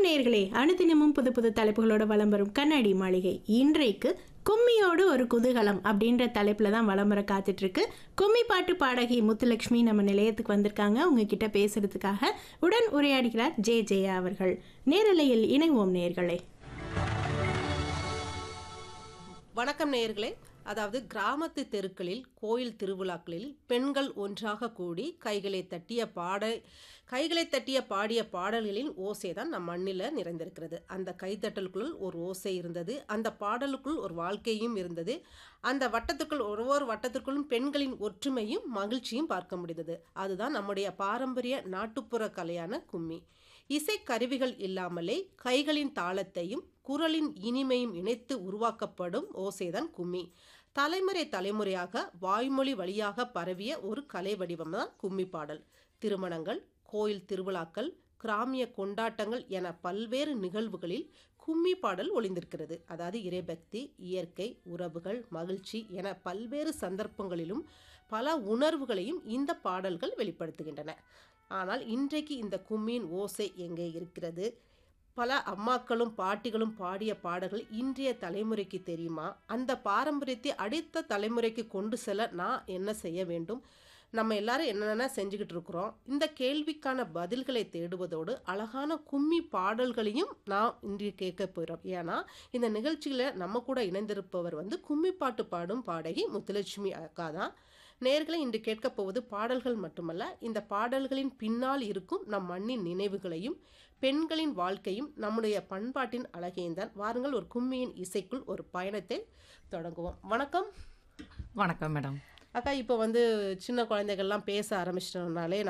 நேயர்களே அனுதினமும் புது புது தலைப்புகளோட வலம் வரும் கண்ணாடி மாளிகை இன்றைக்கு கும்மியோடு ஒரு குதூகலம் அப்படின்ற தலைப்பில் தான் வலம் வர காத்துட்டு இருக்கு கும்மி பாட்டு பாடகி முத்துலட்சுமி நம்ம நிலையத்துக்கு வந்திருக்காங்க உங்ககிட்ட பேசுறதுக்காக உடன் உரையாடுகிறார் ஜே ஜெயா அவர்கள் நேரலையில் இணைவோம் நேயர்களே வணக்கம் நேயர்களே அதாவது கிராமத்து தெருக்களில் கோயில் திருவிழாக்களில் பெண்கள் ஒன்றாக கூடி கைகளை தட்டிய பாட கைகளை தட்டிய பாடிய பாடல்களின் ஓசை தான் நம் மண்ணில் நிறைந்திருக்கிறது அந்த கைத்தட்டலுக்குள் ஒரு ஓசை இருந்தது அந்த பாடலுக்குள் ஒரு வாழ்க்கையும் இருந்தது அந்த வட்டத்துக்குள் ஒவ்வொரு வட்டத்திற்குள்ளும் பெண்களின் ஒற்றுமையும் மகிழ்ச்சியும் பார்க்க முடிந்தது அதுதான் நம்முடைய பாரம்பரிய நாட்டுப்புற கலையான கும்மி இசைக்கருவிகள் இல்லாமலே கைகளின் தாளத்தையும் குரலின் இனிமையும் இணைத்து உருவாக்கப்படும் ஓசைதான் கும்மி தலைமுறை தலைமுறையாக வாய்மொழி வழியாக பரவிய ஒரு கலை வடிவம் தான் கும்மி பாடல் திருமணங்கள் கோயில் திருவிழாக்கள் கிராமிய கொண்டாட்டங்கள் என பல்வேறு நிகழ்வுகளில் கும்மி பாடல் ஒளிந்திருக்கிறது அதாவது இறைபக்தி இயற்கை உறவுகள் மகிழ்ச்சி என பல்வேறு சந்தர்ப்பங்களிலும் பல உணர்வுகளையும் இந்த பாடல்கள் வெளிப்படுத்துகின்றன ஆனால் இன்றைக்கு இந்த கும்மியின் ஓசை எங்கே இருக்கிறது பல அம்மாக்களும் பாட்டிகளும் பாடிய பாடல்கள் இன்றைய தலைமுறைக்கு தெரியுமா அந்த பாரம்பரியத்தை அடுத்த தலைமுறைக்கு கொண்டு செல்ல நான் என்ன செய்ய வேண்டும் நம்ம எல்லாரும் என்னென்ன செஞ்சுக்கிட்டு இருக்கிறோம் இந்த கேள்விக்கான பதில்களை தேடுவதோடு அழகான கும்மி பாடல்களையும் நான் இன்று கேட்க போகிறோம் ஏன்னா இந்த நிகழ்ச்சியில் நம்ம கூட இணைந்திருப்பவர் வந்து கும்மி பாட்டு பாடும் பாடகி முத்துலட்சுமி அக்கா தான் நேர்களை இன்று கேட்கப் போவது பாடல்கள் மட்டுமல்ல இந்த பாடல்களின் பின்னால் இருக்கும் நம் மண்ணின் நினைவுகளையும் பெண்களின் வாழ்க்கையும் நம்முடைய பண்பாட்டின் அழகையும் தான் வாருங்கள் ஒரு கும்மியின் இசைக்குள் ஒரு பயணத்தை தொடங்குவோம் வணக்கம் வணக்கம் மேடம் அக்கா இப்போ வந்து சின்ன குழந்தைகள்லாம் பேச ஆரம்பிச்சிட்டோம்னாலே